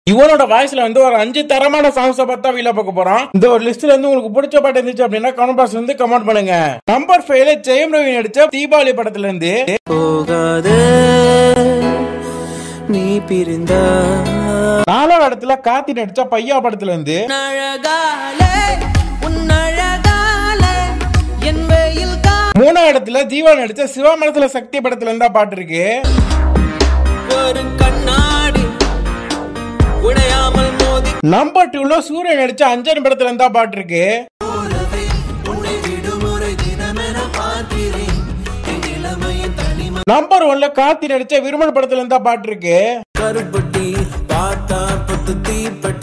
இவனோட வாய்ஸ்ல வந்து ஒரு அஞ்சு தரமான சாங்ஸ பார்த்தா வீல பார்க்க போறோம் இந்த ஒரு லிஸ்ட்ல இருந்து உங்களுக்கு பிடிச்ச பாட்டு இருந்துச்சு அப்படின்னா கமெண்ட் பாக்ஸ் வந்து கமெண்ட் பண்ணுங்க நம்பர் ஃபைவ்ல ஜெயம் ரவி நடிச்ச தீபாவளி படத்துல இருந்து போகாத நீ பிரிந்தா நாலாவது இடத்துல கார்த்தி நடிச்ச பையா படத்துல இருந்து அழகாலே உன் அழகாலே என் வெயில் கா மூணாவது இடத்துல ஜீவா நடிச்ச சிவா மனசுல சக்தி படத்துல இருந்தா பாட்டு இருக்கு ஒரு கண்ணாடி உடையாமல் மோதி நம்பர் டூல சூரியன் நடிச்ச அஞ்சன் படத்துல இருந்தா பாட்டு இருக்கு உன்னை விடுமுறை தினமென பார்க்கிறேன் என் இளமையின் தனிமை நம்பர் ஒன்ல கார்த்தி நடிச்ச விருமல் படத்துல இருந்தா பாட்டு இருக்கு கருப்பட்டி பார்த்தா பத்து தீப்பெட்டி